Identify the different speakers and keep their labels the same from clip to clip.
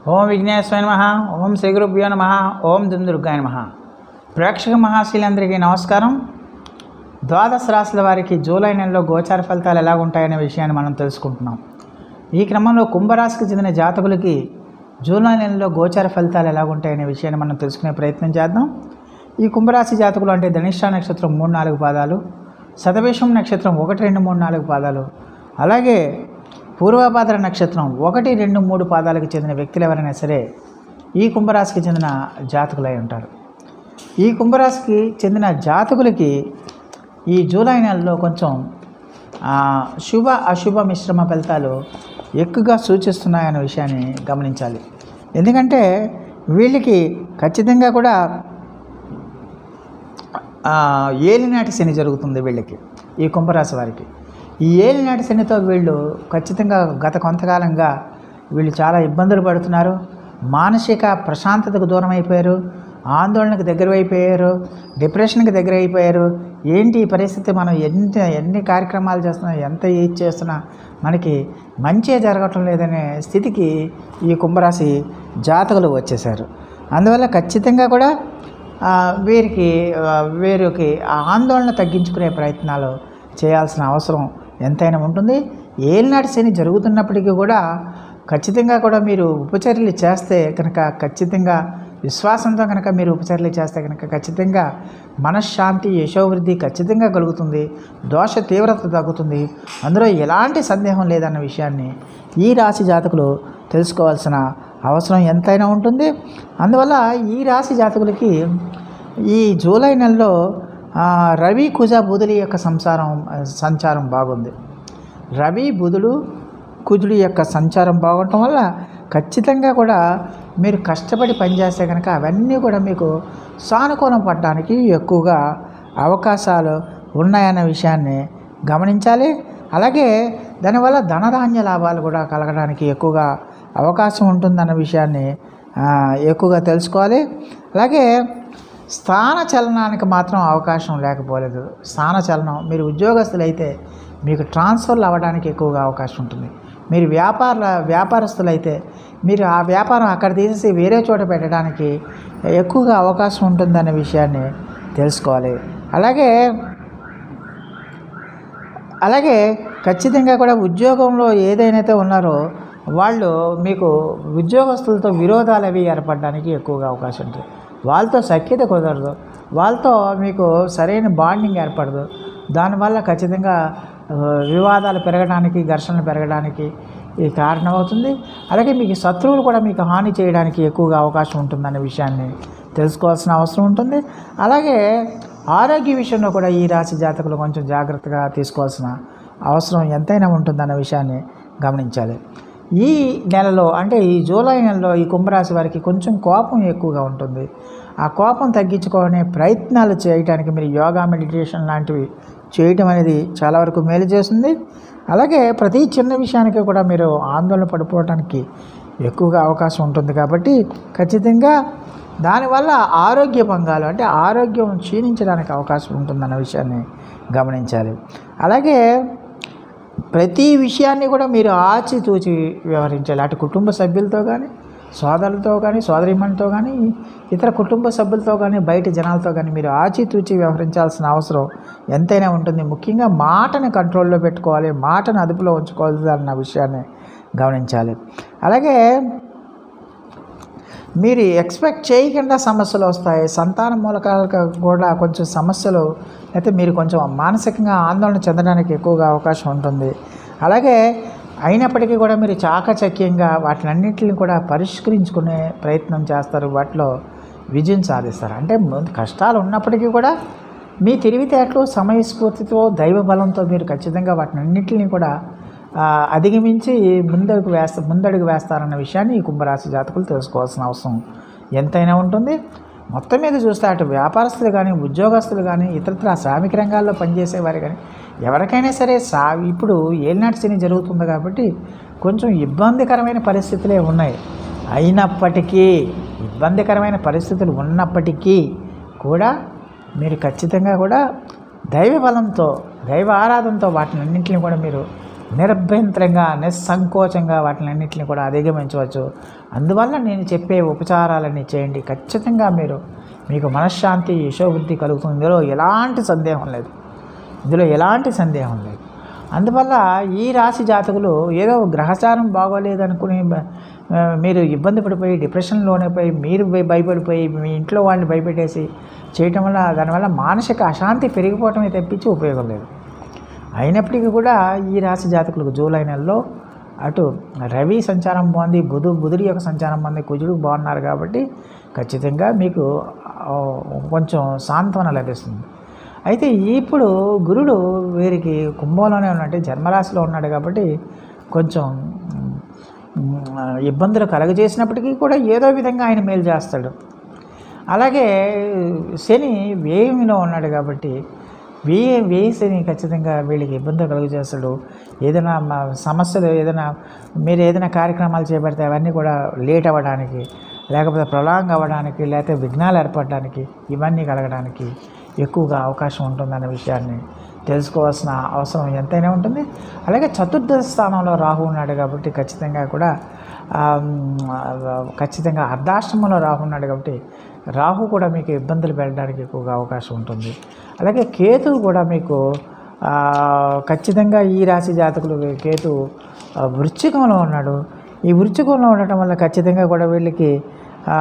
Speaker 1: ఓం విఘ్నేశ్వర నమ ఓం శ్రీ గురుభ్యో నమ ఓం దుందుర్గాయ నమ ప్రేక్షక మహాశీలందరికీ నమస్కారం ద్వాదశ రాశుల వారికి జూలై నెలలో గోచార ఫలితాలు ఎలా ఉంటాయనే విషయాన్ని మనం తెలుసుకుంటున్నాం ఈ క్రమంలో కుంభరాశికి చెందిన జాతకులకి జూలై నెలలో గోచార ఫలితాలు ఎలా ఉంటాయనే విషయాన్ని మనం తెలుసుకునే ప్రయత్నం చేద్దాం ఈ కుంభరాశి జాతకులు అంటే ధనిష్ట నక్షత్రం మూడు నాలుగు పాదాలు శతవేషం నక్షత్రం ఒకటి రెండు మూడు నాలుగు పాదాలు అలాగే పూర్వపాద్ర నక్షత్రం ఒకటి రెండు మూడు పాదాలకు చెందిన వ్యక్తులు ఎవరైనా సరే ఈ కుంభరాశికి చెందిన జాతకులై ఉంటారు ఈ కుంభరాశికి చెందిన జాతకులకి ఈ జూలై నెలలో కొంచెం ఆ, శుభ అశుభ మిశ్రమ ఫలితాలు ఎక్కువగా సూచిస్తున్నాయనే విషయాన్ని గమనించాలి ఎందుకంటే వీళ్ళకి ఖచ్చితంగా కూడా ఆ, ఏలినాటి శని జరుగుతుంది వీళ్ళకి ఈ కుంభరాశి వారికి ఈ ఏలినాటి శనితో వీళ్ళు ఖచ్చితంగా గత కొంతకాలంగా వీళ్ళు చాలా ఇబ్బందులు పడుతున్నారు మానసిక ప్రశాంతతకు దూరం అయిపోయారు ఆందోళనకు దగ్గర అయిపోయారు డిప్రెషన్కి దగ్గర అయిపోయారు ఏంటి ఈ పరిస్థితి మనం ఎంత ఎన్ని కార్యక్రమాలు చేస్తున్నా ఎంత ఏది చేస్తున్నా మనకి మంచి జరగటం లేదనే స్థితికి ఈ కుంభరాశి జాతకులు వచ్చేసారు అందువల్ల ఖచ్చితంగా కూడా ఆ, వీరికి ఆ, వీరికి ఆ ఆందోళన తగ్గించుకునే ప్రయత్నాలు చేయాల్సిన అవసరం ఎంతైనా ఉంటుంది ఏలినాటి శని జరుగుతున్నప్పటికీ కూడా ఖచ్చితంగా కూడా మీరు ఉపచర్యలు చేస్తే కనుక ఖచ్చితంగా విశ్వాసంతో కనుక మీరు ఉపచర్యలు చేస్తే కనుక ఖచ్చితంగా మనశ్శాంతి యశోవృద్ధి ఖచ్చితంగా కలుగుతుంది దోష తీవ్రత తగ్గుతుంది అందులో ఎలాంటి సందేహం లేదన్న విషయాన్ని ఈ రాశి జాతకులు తెలుసుకోవాల్సిన అవసరం ఎంతైనా ఉంటుంది అందువల్ల ఈ రాశి జాతకులకి ఈ జూలై నెలలో ఆ, రవి కుజ బుధుడి యొక్క సంసారం సంచారం బాగుంది రవి బుధుడు కుజుడి యొక్క సంచారం బాగుండటం వల్ల ఖచ్చితంగా కూడా మీరు కష్టపడి పనిచేస్తే కనుక అవన్నీ కూడా మీకు సానుకూలం పడడానికి ఎక్కువగా అవకాశాలు ఉన్నాయన్న విషయాన్ని గమనించాలి అలాగే దానివల్ల ధనధాన్య లాభాలు కూడా కలగడానికి ఎక్కువగా అవకాశం ఉంటుందన్న విషయాన్ని ఆ, ఎక్కువగా తెలుసుకోవాలి అలాగే స్థాన చలనానికి మాత్రం అవకాశం లేకపోలేదు స్థాన చలనం మీరు ఉద్యోగస్తులైతే మీకు ట్రాన్స్ఫర్లు అవ్వడానికి ఎక్కువగా అవకాశం ఉంటుంది మీరు వ్యాపార వ్యాపారస్తులైతే మీరు ఆ వ్యాపారం అక్కడ తీసేసి వేరే చోట పెట్టడానికి ఎక్కువగా అవకాశం ఉంటుందనే విషయాన్ని తెలుసుకోవాలి అలాగే అలాగే ఖచ్చితంగా కూడా ఉద్యోగంలో ఏదైతే ఉన్నారో వాళ్ళు మీకు ఉద్యోగస్తులతో విరోధాలు అవి ఏర్పడడానికి ఎక్కువగా అవకాశం ఉంటుంది వాళ్ళతో సఖ్యత కుదరదు వాళ్ళతో మీకు సరైన బాండింగ్ ఏర్పడదు దానివల్ల ఖచ్చితంగా ఆ, వివాదాలు పెరగడానికి ఘర్షణలు పెరగడానికి ఇది కారణమవుతుంది అలాగే మీకు శత్రువులు కూడా మీకు హాని చేయడానికి ఎక్కువగా అవకాశం ఉంటుందనే విషయాన్ని తెలుసుకోవాల్సిన అవసరం ఉంటుంది అలాగే ఆరోగ్య విషయంలో కూడా ఈ రాశి జాతకులు కొంచెం జాగ్రత్తగా తీసుకోవాల్సిన అవసరం ఎంతైనా ఉంటుందన్న విషయాన్ని గమనించాలి ఈ నెలలో అంటే ఈ జూలై నెలలో ఈ కుంభరాశి వారికి కొంచెం కోపం ఎక్కువగా ఉంటుంది ఆ కోపం తగ్గించుకునే ప్రయత్నాలు చేయడానికి మీరు యోగా మెడిటేషన్ లాంటివి చేయటం అనేది చాలా వరకు మేలు చేస్తుంది అలాగే ప్రతి చిన్న విషయానికి కూడా మీరు ఆందోళన పడిపోవడానికి ఎక్కువగా అవకాశం ఉంటుంది కాబట్టి ఖచ్చితంగా దానివల్ల ఆరోగ్య భంగాలు అంటే ఆరోగ్యం క్షీణించడానికి అవకాశం ఉంటుందన్న విషయాన్ని గమనించాలి అలాగే ప్రతి విషయాన్ని కూడా మీరు ఆచితూచి వ్యవహరించాలి అటు కుటుంబ సభ్యులతో కానీ సోదరులతో కానీ సోదరిమణితో కానీ ఇతర కుటుంబ సభ్యులతో కానీ బయట జనాలతో కానీ మీరు ఆచితూచి వ్యవహరించాల్సిన అవసరం ఎంతైనా ఉంటుంది ముఖ్యంగా మాటని కంట్రోల్లో పెట్టుకోవాలి మాటను అదుపులో ఉంచుకోవాలి అన్న విషయాన్ని గమనించాలి అలాగే మీరు ఎక్స్పెక్ట్ చేయకుండా సమస్యలు వస్తాయి సంతాన మూలకాలకు కూడా కొంచెం సమస్యలు అయితే మీరు కొంచెం మానసికంగా ఆందోళన చెందడానికి ఎక్కువగా అవకాశం ఉంటుంది అలాగే అయినప్పటికీ కూడా మీరు చాకచక్యంగా వాటినన్నింటిని కూడా పరిష్కరించుకునే ప్రయత్నం చేస్తారు వాటిలో విజయం సాధిస్తారు అంటే ముందు కష్టాలు ఉన్నప్పటికీ కూడా మీ తెలివితేటలు సమయస్ఫూర్తితో దైవ బలంతో మీరు ఖచ్చితంగా వాటినన్నింటిని కూడా ఆ, అధిగమించి ముందడుగు వేస్త ముందడుగు వేస్తారన్న విషయాన్ని ఈ కుంభరాశి జాతకులు తెలుసుకోవాల్సిన అవసరం ఎంతైనా ఉంటుంది మొత్తం మీద చూస్తే అటు వ్యాపారస్తులు కానీ ఉద్యోగస్తులు కానీ ఇతరత్ర శ్రామిక రంగాల్లో పనిచేసేవారు కానీ ఎవరికైనా సరే సా ఇప్పుడు ఏలినాటి శని జరుగుతుంది కాబట్టి కొంచెం ఇబ్బందికరమైన పరిస్థితులే ఉన్నాయి అయినప్పటికీ ఇబ్బందికరమైన పరిస్థితులు ఉన్నప్పటికీ కూడా మీరు ఖచ్చితంగా కూడా దైవ బలంతో దైవ ఆరాధనతో వాటిని అన్నింటిని కూడా మీరు నిరభ్యంతరంగా నిస్సంకోచంగా వాటిని అన్నింటిని కూడా అధిగమించవచ్చు అందువల్ల నేను చెప్పే ఉపచారాలన్నీ చేయండి ఖచ్చితంగా మీరు మీకు మనశ్శాంతి యశోబుద్ధి కలుగుతుంది ఇందులో ఎలాంటి సందేహం లేదు ఇందులో ఎలాంటి సందేహం లేదు అందువల్ల ఈ రాశి జాతకులు ఏదో గ్రహచారం బాగోలేదు అనుకుని బ- ఆ, మీరు ఇబ్బంది పడిపోయి డిప్రెషన్లోనే పోయి మీరు భయ- భయపడిపోయి మీ ఇంట్లో వాళ్ళని భయపెట్టేసి చేయటం వల్ల దానివల్ల మానసిక అశాంతి పెరిగిపోవటమే తప్పించి ఉపయోగం లేదు అయినప్పటికీ కూడా ఈ రాశి జాతకులకు జూలై నెలలో అటు రవి సంచారం బాగుంది బుధు బుధుడి యొక్క సంచారం బాగుంది కుజుడు బాగున్నారు కాబట్టి ఖచ్చితంగా మీకు ఆ, కొంచెం సాంత్వన లభిస్తుంది అయితే ఇప్పుడు గురుడు వీరికి కుంభంలోనే ఉన్నట్టు జన్మరాశిలో ఉన్నాడు కాబట్టి కొంచెం మ్, ఇబ్బందులు కలగజేసినప్పటికీ కూడా ఏదో విధంగా ఆయన మేలు చేస్తాడు అలాగే శని వ్యయంలో ఉన్నాడు కాబట్టి వ్యయ వ్యయ శని ఖచ్చితంగా వీళ్ళకి ఇబ్బందులు కలుగజేస్తాడు ఏదైనా మా సమస్యలు ఏదైనా మీరు ఏదైనా కార్యక్రమాలు చేపడితే అవన్నీ కూడా లేట్ అవ్వడానికి లేకపోతే ప్రొలాంగ్ అవ్వడానికి లేకపోతే విఘ్నాలు ఏర్పడడానికి ఇవన్నీ కలగడానికి ఎక్కువగా అవకాశం ఉంటుందనే విషయాన్ని తెలుసుకోవాల్సిన అవసరం ఎంతైనా ఉంటుంది అలాగే చతుర్థ స్థానంలో రాహు ఉన్నాడు కాబట్టి ఖచ్చితంగా కూడా ఆ, మ్, ఖచ్చితంగా అర్ధాష్టమంలో రాహు ఉన్నాడు కాబట్టి రాహు కూడా మీకు ఇబ్బందులు పెట్టడానికి ఎక్కువగా అవకాశం ఉంటుంది అలాగే కేతు కూడా మీకు ఆ, ఖచ్చితంగా ఈ రాశి జాతకులు కేతు ఆ, వృశ్చికంలో ఉన్నాడు ఈ వృశ్చికంలో ఉండటం వల్ల ఖచ్చితంగా కూడా వీళ్ళకి ఆ,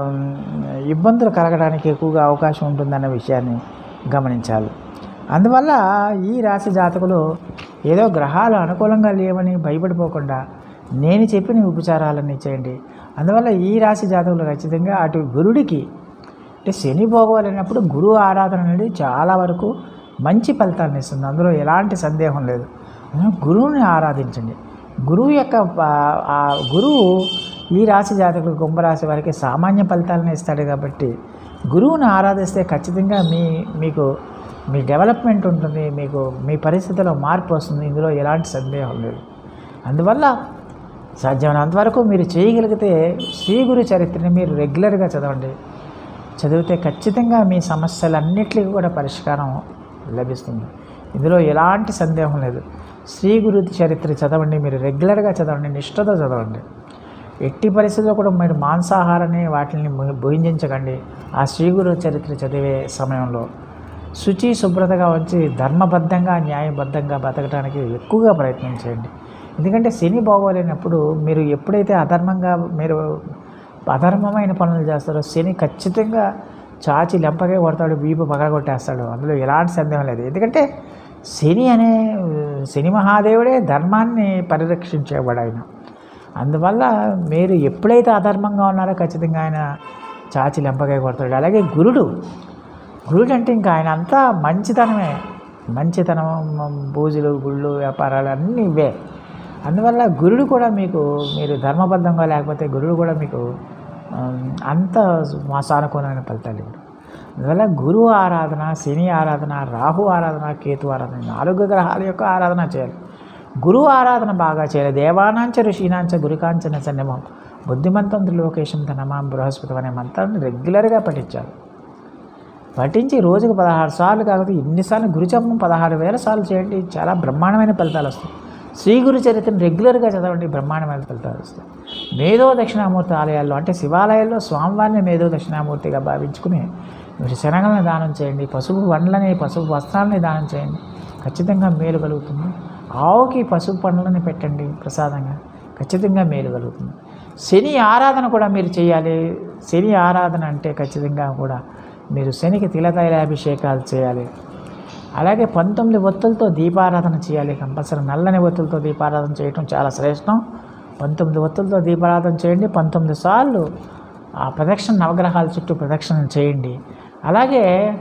Speaker 1: ఇబ్బందులు కలగడానికి ఎక్కువగా అవకాశం ఉంటుందన్న విషయాన్ని గమనించాలి అందువల్ల ఈ రాశి జాతకులు ఏదో గ్రహాలు అనుకూలంగా లేవని భయపడిపోకుండా నేను చెప్పిన ఉపచారాలన్నీ చేయండి అందువల్ల ఈ రాశి జాతకులు ఖచ్చితంగా అటు గురుడికి అంటే శని భోగవాలైనప్పుడు గురువు ఆరాధన అనేది చాలా వరకు మంచి ఫలితాలను ఇస్తుంది అందులో ఎలాంటి సందేహం లేదు అందులో గురువుని ఆరాధించండి గురువు యొక్క ఆ- ఆ గురువు ఈ రాశి జాతకులు కుంభరాశి వారికి సామాన్య ఫలితాలను ఇస్తాడు కాబట్టి గురువుని ఆరాధిస్తే ఖచ్చితంగా మీ మీకు మీ డెవలప్మెంట్ ఉంటుంది మీకు మీ పరిస్థితిలో మార్పు వస్తుంది ఇందులో ఎలాంటి సందేహం లేదు అందువల్ల సాధ్యమైనంత వరకు మీరు చేయగలిగితే శ్రీ గురు చరిత్రని మీరు రెగ్యులర్గా చదవండి చదివితే ఖచ్చితంగా మీ సమస్యలన్నిటికీ కూడా పరిష్కారం లభిస్తుంది ఇందులో ఎలాంటి సందేహం లేదు శ్రీ గురు చరిత్ర చదవండి మీరు రెగ్యులర్గా చదవండి నిష్ఠతో చదవండి ఎట్టి పరిస్థితుల్లో కూడా మీరు మాంసాహారాన్ని వాటిని భు- భుజించకండి ఆ శ్రీ గురు చరిత్ర చదివే సమయంలో శుచి శుభ్రతగా వచ్చి ధర్మబద్ధంగా న్యాయబద్ధంగా బతకడానికి ఎక్కువగా ప్రయత్నం చేయండి ఎందుకంటే శని బాగోలేనప్పుడు మీరు ఎప్పుడైతే అధర్మంగా మీరు అధర్మమైన పనులు చేస్తారో శని ఖచ్చితంగా చాచి లెంపగా కొడతాడు వీపు పగలగొట్టేస్తాడు అందులో ఎలాంటి సందేహం లేదు ఎందుకంటే శని అనే శని మహాదేవుడే ధర్మాన్ని పరిరక్షించేవాడు ఆయన అందువల్ల మీరు ఎప్పుడైతే అధర్మంగా ఉన్నారో ఖచ్చితంగా ఆయన చాచి లెంపగా కొడతాడు అలాగే గురుడు గురుడు అంటే ఇంకా ఆయన అంతా మంచితనమే మంచితనం మ- పూజలు గుళ్ళు వ్యాపారాలు అన్నీ ఇవే అందువల్ల గురుడు కూడా మీకు మీరు ధర్మబద్ధంగా లేకపోతే గురుడు కూడా మీకు ఆ, అంత మా సానుకూలమైన ఫలితాలు ఇవ్వడు అందువల్ల గురువు ఆరాధన శని ఆరాధన రాహు ఆరాధన కేతు ఆరాధన ఈ నాలుగు గ్రహాల యొక్క ఆరాధన చేయాలి గురువు ఆరాధన బాగా చేయాలి దేవానాంచ ఋషీనాంచ గురుకాంచన సన్నిమం బుద్ధిమంతం త్రిలోకేశం ధనమాం బృహస్పతి అనే మంత్రాన్ని రెగ్యులర్గా పఠించాలి పఠించి రోజుకు పదహారు సార్లు కాకపోతే ఎన్నిసార్లు గురుచమ్మం పదహారు వేల సార్లు చేయండి చాలా బ్రహ్మాండమైన ఫలితాలు వస్తాయి శ్రీ గురు చరిత్రను రెగ్యులర్గా చదవండి బ్రహ్మాండమైన ఫలితాలు వస్తాయి మేధో దక్షిణామూర్తి ఆలయాల్లో అంటే శివాలయాల్లో స్వామివారిని మేధో దక్షిణామూర్తిగా భావించుకుని మీరు శనగలను దానం చేయండి పసుపు పండ్లని పసుపు వస్త్రాలని దానం చేయండి ఖచ్చితంగా మేలు కలుగుతుంది ఆవుకి పసుపు పండ్లని పెట్టండి ప్రసాదంగా ఖచ్చితంగా మేలు కలుగుతుంది శని ఆరాధన కూడా మీరు చేయాలి శని ఆరాధన అంటే ఖచ్చితంగా కూడా మీరు శనికి తిలతైలాభిషేకాలు చేయాలి అలాగే పంతొమ్మిది ఒత్తులతో దీపారాధన చేయాలి కంపల్సరీ నల్లని ఒత్తులతో దీపారాధన చేయటం చాలా శ్రేష్టం పంతొమ్మిది ఒత్తులతో దీపారాధన చేయండి పంతొమ్మిది సార్లు ఆ ప్రదక్షిణ నవగ్రహాల చుట్టూ ప్రదక్షిణ చేయండి అలాగే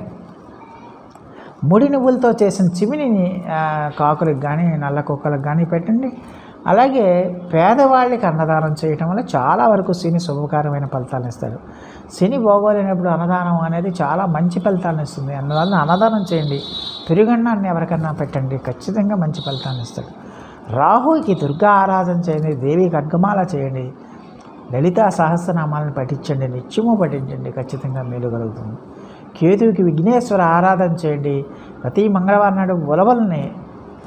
Speaker 1: ముడి నువ్వులతో చేసిన చిమినిని ఆ, కాకులకు కానీ నల్ల కుక్కలకు కానీ పెట్టండి అలాగే పేదవాళ్ళకి అన్నదానం చేయటం వల్ల చాలా వరకు శని శుభకరమైన ఫలితాలను ఇస్తాడు శని బాగోలేనప్పుడు అన్నదానం అనేది చాలా మంచి ఫలితాలను ఇస్తుంది అందువల్ల అన్నదానం చేయండి పెరుగన్నాన్ని ఎవరికన్నా పెట్టండి ఖచ్చితంగా మంచి ఫలితాన్ని ఇస్తాడు రాహుకి దుర్గా ఆరాధన చేయండి దేవి ఖడ్గమాల చేయండి లలితా సహస్రనామాలను పఠించండి నిత్యము పఠించండి ఖచ్చితంగా మేలు కలుగుతుంది కేతువుకి విఘ్నేశ్వర ఆరాధన చేయండి ప్రతి మంగళవారం నాడు ఉలవల్ని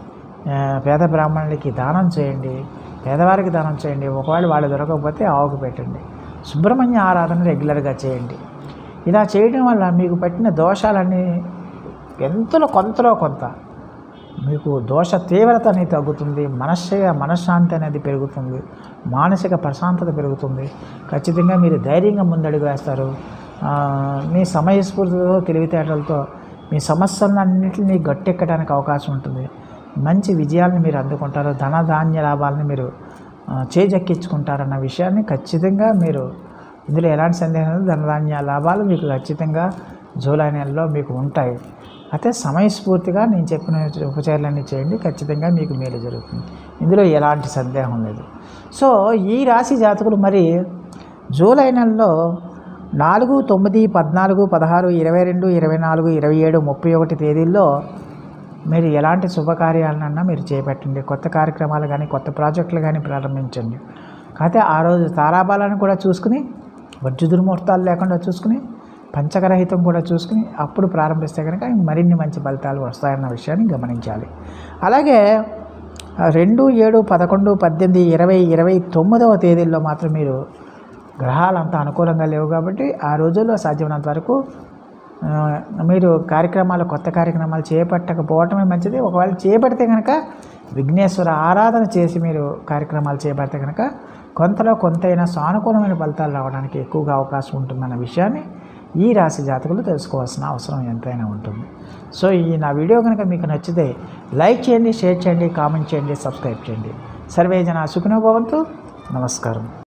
Speaker 1: ఆ, పేద బ్రాహ్మణులకి దానం చేయండి పేదవారికి దానం చేయండి ఒకవేళ వాళ్ళు దొరకకపోతే ఆవుకు పెట్టండి సుబ్రహ్మణ్య ఆరాధన రెగ్యులర్గా చేయండి ఇలా చేయడం వల్ల మీకు పట్టిన దోషాలన్నీ ఎంతలో కొంతలో కొంత మీకు దోష తీవ్రత అనేది తగ్గుతుంది మనశ్శ మనశ్శాంతి అనేది పెరుగుతుంది మానసిక ప్రశాంతత పెరుగుతుంది ఖచ్చితంగా మీరు ధైర్యంగా ముందడుగు వేస్తారు ఆ, మీ సమయస్ఫూర్తితో తెలివితేటలతో మీ సమస్యలన్నింటినీ గట్టెక్కడానికి అవకాశం ఉంటుంది మంచి విజయాలను మీరు అందుకుంటారు ధన ధాన్య లాభాలను మీరు ఆ, చేజెక్కించుకుంటారన్న విషయాన్ని ఖచ్చితంగా మీరు ఇందులో ఎలాంటి సందేహం లేదు ధనధాన్య లాభాలు మీకు ఖచ్చితంగా జూలై నెలలో మీకు ఉంటాయి అయితే సమయస్ఫూర్తిగా నేను చెప్పిన ఉపచారాలన్నీ చేయండి ఖచ్చితంగా మీకు మేలు జరుగుతుంది ఇందులో ఎలాంటి సందేహం లేదు సో ఈ రాశి జాతకులు మరి జూలై నెలలో నాలుగు తొమ్మిది పద్నాలుగు పదహారు ఇరవై రెండు ఇరవై నాలుగు ఇరవై ఏడు ముప్పై ఒకటి తేదీల్లో మీరు ఎలాంటి శుభకార్యాలనన్నా మీరు చేపట్టండి కొత్త కార్యక్రమాలు కానీ కొత్త ప్రాజెక్టులు కానీ ప్రారంభించండి కాకపోతే ఆ రోజు తారాబాలను కూడా చూసుకుని వజ్జు దుర్ముహూర్తాలు లేకుండా చూసుకుని పంచకరహితం కూడా చూసుకుని అప్పుడు ప్రారంభిస్తే కనుక మరిన్ని మంచి ఫలితాలు వస్తాయన్న విషయాన్ని గమనించాలి అలాగే ఆ, రెండు ఏడు పదకొండు పద్దెనిమిది ఇరవై ఇరవై తొమ్మిదవ తేదీల్లో మాత్రం మీరు గ్రహాలు అంత అనుకూలంగా లేవు కాబట్టి ఆ రోజుల్లో సాధ్యమైనంత వరకు ఆ, మీరు కార్యక్రమాలు కొత్త కార్యక్రమాలు చేపట్టకపోవటమే మంచిది ఒకవేళ చేపడితే కనుక విఘ్నేశ్వర ఆరాధన చేసి మీరు కార్యక్రమాలు చేపడితే కనుక కొంతలో కొంతైనా సానుకూలమైన ఫలితాలు రావడానికి ఎక్కువగా అవకాశం ఉంటుందన్న విషయాన్ని ఈ రాశి జాతకులు తెలుసుకోవాల్సిన అవసరం ఎంతైనా ఉంటుంది సో ఈ నా వీడియో కనుక మీకు నచ్చితే లైక్ చేయండి షేర్ చేయండి కామెంట్ చేయండి సబ్స్క్రైబ్ చేయండి సర్వే జన సుఖినో భవంతు నమస్కారం